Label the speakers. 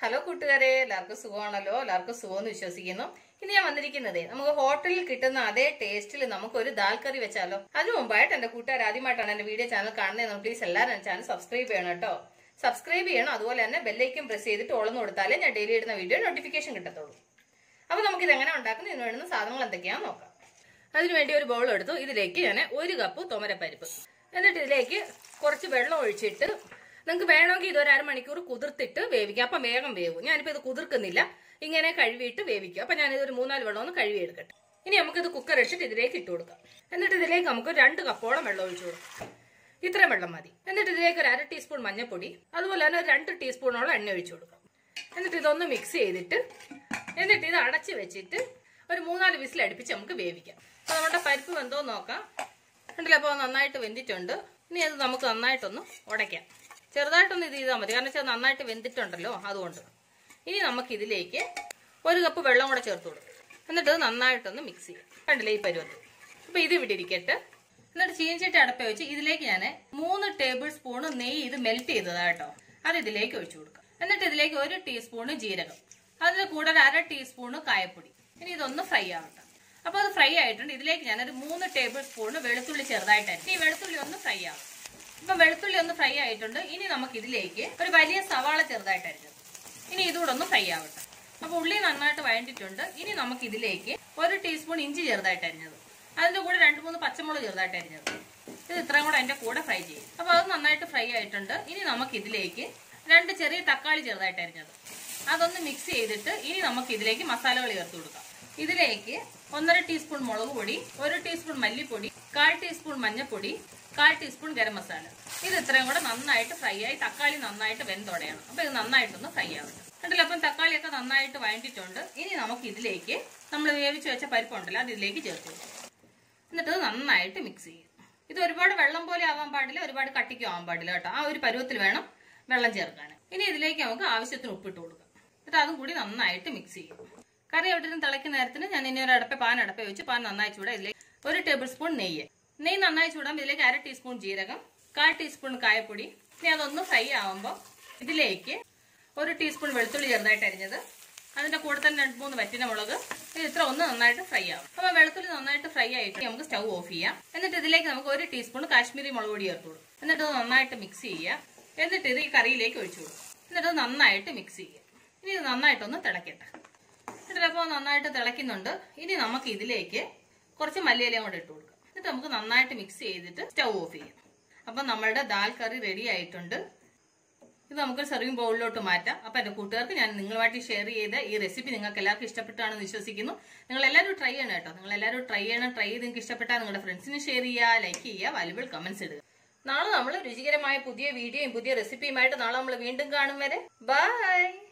Speaker 1: hello കൂട്ടുകാരെ എല്ലാവർക്കും സുഖമാണല്ലോ എല്ലാവർക്കും സുഖമെന്ന് വിശ്വസിക്കുന്നു ഇനി ഞാൻ വന്നിരിക്കുന്നതേ നമുക്ക് ഹോട്ടലിൽ കിട്ടുന്ന അതേ ടേസ്റ്റിൽ നമുക്ക് ഒരു ദാൽ കറി വെച്ചാലോ അതിനു മുമ്പായിട്ട് എന്റെ കൂട്ടുകാർ ആദ്യമായിട്ടാണ് എന്റെ വീഡിയോ ചാനൽ കാണുന്നത് പ്ലീസ് എല്ലാവരും എന്റെ ചാനൽ സബ്സ്ക്രൈബ് ചെയ്യണം കേട്ടോ സബ്സ്ക്രൈബ് ചെയ്യണം അതുപോലെ തന്നെ ബെല്ലൈക്കും പ്രസ് ചെയ്തിട്ട് ഓളന്ന് കൊടുത്താലേ ഞാൻ ഡെയിലി ഇടുന്ന വീഡിയോ നോട്ടിഫിക്കേഷൻ കിട്ടത്തുള്ളൂ അപ്പൊ നമുക്ക് ഇത് എങ്ങനെ ഉണ്ടാക്കുന്നത് ഇതിന് വേണ്ടുന്ന സാധനങ്ങൾ എന്തൊക്കെയാണെന്ന് നോക്കാം അതിനുവേണ്ടി ഒരു ബൗൾ എടുത്തു ഇതിലേക്ക് ഞാൻ ഒരു കപ്പ് തുമരപ്പരിപ്പ് എന്നിട്ട് ഇതിലേക്ക് കുറച്ച് വെള്ളം ഒഴിച്ചിട്ട് നിങ്ങൾക്ക് വേണമെങ്കിൽ ഇത് ഒരു അരമണിക്കൂർ കുതിർത്തിട്ട് വേവിക്കാം അപ്പം വേഗം വേവും ഞാനിപ്പോൾ ഇത് കുതിർക്കുന്നില്ല ഇങ്ങനെ കഴുകിയിട്ട് വേവിക്കും അപ്പം ഞാനിത് ഒരു മൂന്നാല് വെള്ളം ഒന്ന് കഴുകിയെടുക്കട്ടെ ഇനി നമുക്കിത് കുക്കർ ഇട്ടിട്ട് ഇതിലേക്ക് ഇട്ട് കൊടുക്കാം എന്നിട്ട് ഇതിലേക്ക് നമുക്ക് രണ്ട് കപ്പോളം വെള്ളം ഒഴിച്ചു കൊടുക്കാം ഇത്രയും വെള്ളം മതി എന്നിട്ട് ഇതിലേക്ക് ഒരു അര ടീസ്പൂൺ മഞ്ഞൾപ്പൊടി അതുപോലെ തന്നെ ഒരു രണ്ട് ടീസ്പൂണോളം എണ്ണ ഒഴിച്ചു കൊടുക്കാം എന്നിട്ട് ഇതൊന്ന് മിക്സ് ചെയ്തിട്ട് എന്നിട്ട് ഇത് അടച്ച് വെച്ചിട്ട് ഒരു മൂന്നാല് വിസിൽ അടുപ്പിച്ച് നമുക്ക് വേവിക്കാം അപ്പോൾ നമ്മുടെ പരിപ്പ് വെന്തോ നോക്കാം ഉണ്ടല്ലോ അപ്പോൾ നന്നായിട്ട് വെന്തിട്ടുണ്ട് ഇനി അത് നമുക്ക് നന്നായിട്ടൊന്ന് ഉടയ്ക്കാം ചെറുതായിട്ടൊന്ന് ഇത് ചെയ്താൽ മതി കാരണം വെച്ചാൽ നന്നായിട്ട് വെന്തിട്ടുണ്ടല്ലോ അതുകൊണ്ട് ഇനി നമുക്ക് ഇതിലേക്ക് ഒരു കപ്പ് വെള്ളം കൂടെ ചേർത്ത് കൊടുക്കും എന്നിട്ട് ഇത് നന്നായിട്ടൊന്ന് മിക്സ് ചെയ്യാം കണ്ടില്ലേ ഈ പരുവത്ത് അപ്പോൾ ഇത് ഇവിടെ ഇരിക്കട്ടെ എന്നിട്ട് ചീനിച്ചിട്ട് അടപ്പ വെച്ച് ഇതിലേക്ക് ഞാൻ മൂന്ന് ടേബിൾ സ്പൂൺ നെയ്യ് ഇത് മെൽറ്റ് ചെയ്തതാ കേട്ടോ അത് ഇതിലേക്ക് ഒഴിച്ചു കൊടുക്കാം എന്നിട്ട് ഇതിലേക്ക് ഒരു ടീസ്പൂണ് ജീരകം അതിന് കൂടെ ഒരു അര ടീസ്പൂണ് കായപ്പൊടി ഇനി ഇതൊന്ന് ഫ്രൈ ആവട്ടെ അപ്പൊ അത് ഫ്രൈ ആയിട്ടുണ്ട് ഇതിലേക്ക് ഞാനൊരു മൂന്ന് ടേബിൾ സ്പൂണ് വെളുത്തുള്ളി ചെറുതായിട്ടായിരുന്നു ഈ വെളുത്തുള്ളി ഒന്ന് ഫ്രൈ ആവും ഇപ്പൊ വെളുത്തുള്ളി ഒന്ന് ഫ്രൈ ആയിട്ടുണ്ട് ഇനി നമുക്ക് ഇതിലേക്ക് ഒരു വലിയ സവാള ചെറുതായിട്ടായിരുന്നു ഇനി ഇതുകൂടെ ഒന്ന് ഫ്രൈ ആവട്ടെ അപ്പൊ ഉള്ളി നന്നായിട്ട് വഴണ്ടിട്ടുണ്ട് ഇനി നമുക്ക് ഇതിലേക്ക് ഒരു ടീസ്പൂൺ ഇഞ്ചി ചെറുതായിട്ട് അരിഞ്ഞത് അതിന്റെ കൂടെ രണ്ട് മൂന്ന് പച്ചമുളക് ചെറുതായിട്ട് അരിഞ്ഞത് ഇത് ഇത്രയും കൂടെ അതിന്റെ കൂടെ ഫ്രൈ ചെയ്യും അപ്പൊ അത് നന്നായിട്ട് ഫ്രൈ ആയിട്ടുണ്ട് ഇനി നമുക്ക് ഇതിലേക്ക് രണ്ട് ചെറിയ തക്കാളി ചെറുതായിട്ട് അരിഞ്ഞത് അതൊന്ന് മിക്സ് ചെയ്തിട്ട് ഇനി നമുക്ക് ഇതിലേക്ക് മസാലകൾ ചേർത്ത് കൊടുക്കാം ഇതിലേക്ക് ഒന്നര ടീസ്പൂൺ മുളക് പൊടി ഒരു ടീസ്പൂൺ മല്ലിപ്പൊടി കാൽ ടീസ്പൂൺ മഞ്ഞൾപ്പൊടി കാൽ ടീസ്പൂൺ ഗരം മസാല ഇത് ഇത്രയും കൂടെ നന്നായിട്ട് ഫ്രൈ ആയി തക്കാളി നന്നായിട്ട് വെന്തുടയണം അപ്പൊ ഇത് നന്നായിട്ടൊന്ന് ഫ്രൈ ആവട്ടെ കണ്ടില്ല അപ്പം തക്കാളിയൊക്കെ നന്നായിട്ട് വഴണ്ടിട്ടുണ്ട് ഇനി നമുക്ക് ഇതിലേക്ക് നമ്മൾ വേവിച്ച് വെച്ച പരിപ്പുണ്ടല്ലോ അത് ഇതിലേക്ക് ചേർത്ത് കൊടുക്കാം എന്നിട്ട് ഇത് നന്നായിട്ട് മിക്സ് ചെയ്യും ഇത് ഒരുപാട് വെള്ളം പോലെ ആവാൻ പാടില്ല ഒരുപാട് കട്ടിക്കും ആവാൻ പാടില്ല കേട്ടോ ആ ഒരു പരുവത്തിൽ വേണം വെള്ളം ചേർക്കാൻ ഇനി ഇതിലേക്ക് നമുക്ക് ആവശ്യത്തിന് ഉപ്പിട്ട് കൊടുക്കാം എന്നിട്ട് അതും കൂടി നന്നായിട്ട് മിക്സ് ചെയ്യും കറി എവിടെ നിന്ന് തിളയ്ക്കുന്ന നേരത്തിന് ഞാൻ ഇനി ഒരു അടപ്പ പാൻ അടപ്പ വെച്ച് പാൻ നന്നായി ചൂടാ ഇതിലേക്ക് ഒരു ടേബിൾ സ്പൂൺ നെയ്യ് നെയ്യ് നന്നായി ചൂടാകുമ്പോൾ ഇതിലേക്ക് അര ടീസ്പൂൺ ജീരകം കാൽ ടീസ്പൂൺ കായപ്പൊടി ഇനി അതൊന്ന് ഫ്രൈ ആവുമ്പോൾ ഇതിലേക്ക് ഒരു ടീസ്പൂൺ വെളുത്തുള്ളി ചെറുതായിട്ട് അരിഞ്ഞത് അതിന്റെ കൂടെ തന്നെ രണ്ട് മൂന്ന് വറ്റിന മുളക് ഇത് ഇത്ര ഒന്ന് നന്നായിട്ട് ഫ്രൈ ആവും അപ്പൊ വെളുത്തുള്ളി നന്നായിട്ട് ഫ്രൈ ആയിട്ട് നമുക്ക് സ്റ്റൗ ഓഫ് ചെയ്യാം എന്നിട്ട് ഇതിലേക്ക് നമുക്ക് ഒരു ടീസ്പൂൺ കാശ്മീരി മുളക് പൊടി ചേർത്ത് കൊടുക്കും എന്നിട്ട് ഇത് നന്നായിട്ട് മിക്സ് ചെയ്യുക എന്നിട്ട് ഇത് ഈ കറിയിലേക്ക് ഒഴിച്ചു കൊടുക്കും എന്നിട്ട് ഇത് നന്നായിട്ട് മിക്സ് ചെയ്യുക ഇനി ഇത് നന്നായിട്ടൊന്ന് തിളക്കട്ടെ എന്നിട്ട് അപ്പോൾ നന്നായിട്ട് തിളയ്ക്കുന്നുണ്ട് ഇനി നമുക്ക് ഇതിലേക്ക് കുറച്ച് മല്ലിയിലയും കൂടെ ഇട്ട് കൊടുക്കാം എന്നിട്ട് നമുക്ക് നന്നായിട്ട് മിക്സ് ചെയ്തിട്ട് സ്റ്റൗ ഓഫ് ചെയ്യാം അപ്പം നമ്മളുടെ ദാൽ കറി റെഡി ആയിട്ടുണ്ട് ഇത് നമുക്ക് സെർവിംഗ് ബൗളിലോട്ട് മാറ്റാം അപ്പൊ എന്റെ കൂട്ടുകാർക്ക് ഞാൻ നിങ്ങളുമായിട്ട് ഷെയർ ചെയ്ത ഈ റെസിപ്പി നിങ്ങൾക്ക് എല്ലാവർക്കും ഇഷ്ടപ്പെട്ടാണെന്ന് വിശ്വസിക്കുന്നു നിങ്ങൾ എല്ലാവരും ട്രൈ ചെയ്യണം കേട്ടോ നിങ്ങൾ എല്ലാവരും ട്രൈ ചെയ്യണം ട്രൈ ചെയ്ത് നിങ്ങൾക്ക് ഇഷ്ടപ്പെട്ടാൽ നിങ്ങളുടെ ഫ്രണ്ട്സിന് ഷെയർ ചെയ്യുക ലൈക്ക് ചെയ്യുക വാല്യുബിൾ കമന്റ്സ് ഇടുക നാളെ നമ്മൾ രുചികരമായ പുതിയ വീഡിയോയും പുതിയ റെസിപ്പിയുമായിട്ട് നാളെ നമ്മൾ വീണ്ടും കാണും വരെ ബൈ